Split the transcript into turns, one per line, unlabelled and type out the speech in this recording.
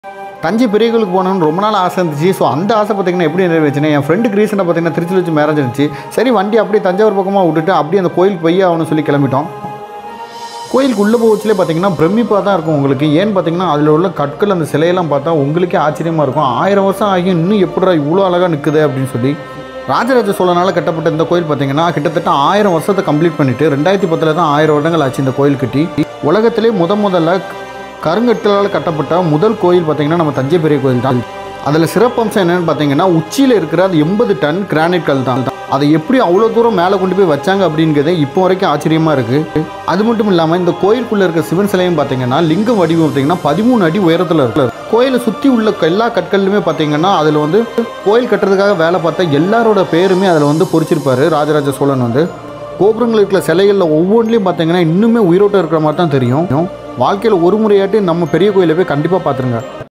தஞ்சை பெரிய கோயிலுக்கு போகணும்னு ரொம்ப நாள் ஆசை இருந்துச்சு ஸோ அந்த ஆசை பார்த்தீங்கன்னா எப்படி நிறைவேச்சுன்னா என் ஃப்ரெண்டுக்கு ரீசெண்டாக பார்த்தீங்கன்னா திருச்சியில் வச்சு மேரேஜ் இருந்துச்சு சரி வண்டி அப்படியே தஞ்சாவூர் பக்கமாக விட்டுட்டு அப்படியே அந்த கோயிலுக்கு போய் ஆகணும்னு சொல்லி கிளம்பிட்டோம் கோயிலுக்கு உள்ளே போச்சுலே பார்த்தீங்கன்னா பிரமிப்பாக தான் இருக்கும் உங்களுக்கு ஏன்னு பார்த்தீங்கன்னா அதில் உள்ள கற்கள் அந்த சிலையெல்லாம் பார்த்தா உங்களுக்கே ஆச்சரியமாக இருக்கும் ஆயிரம் வருஷம் ஆகி இன்னும் எப்படிடா இவ்வளோ அழகாக நிற்குது அப்படின்னு சொல்லி ராஜராஜ சோழனால் கட்டப்பட்ட இந்த கோயில் பார்த்தீங்கன்னா கிட்டத்தட்ட ஆயிரம் வருஷத்தை கம்ப்ளீட் பண்ணிட்டு ரெண்டாயிரத்தி பத்தில் தான் ஆயிரம் வருடங்கள் ஆச்சு இந்த கோயில் கட்டி உலகத்திலே முத முதல்ல கருங்கற்களால் கட்டப்பட்ட முதல் கோயில் பார்த்தீங்கன்னா நம்ம தஞ்சை பெரிய கோயில் தான் அதில் சிறப்பம்சம் என்னன்னு பார்த்தீங்கன்னா உச்சியில் இருக்கிற அது எண்பது டன் கிரானைட் கல் தான் அதை எப்படி அவ்வளோ தூரம் மேலே கொண்டு போய் வச்சாங்க அப்படிங்கிறதே இப்போ வரைக்கும் ஆச்சரியமாக இருக்குது அது மட்டும் இல்லாமல் இந்த கோயிலுக்குள்ளே இருக்க சிவன் சிலையும் பார்த்தீங்கன்னா லிங்கம் வடிவம் பார்த்தீங்கன்னா பதிமூணு அடி உயரத்தில் இருக்கு கோயிலை சுற்றி உள்ள எல்லா கற்கள்லையுமே பார்த்தீங்கன்னா அதில் வந்து கோயில் கட்டுறதுக்காக வேலை பார்த்த எல்லாரோட பேருமே அதில் வந்து பொறிச்சிருப்பாரு ராஜராஜ சோழன் வந்து கோபுரங்கள் இருக்கிற சிலைகளில் ஒவ்வொன்றிலையும் பார்த்தீங்கன்னா இன்னுமே உயிரோட்டம் இருக்கிற மாதிரி தான் தெரியும் வாழ்க்கையில் ஒரு முறையாட்டி நம்ம பெரிய கோயிலை போய் கண்டிப்பாக பார்த்துருங்க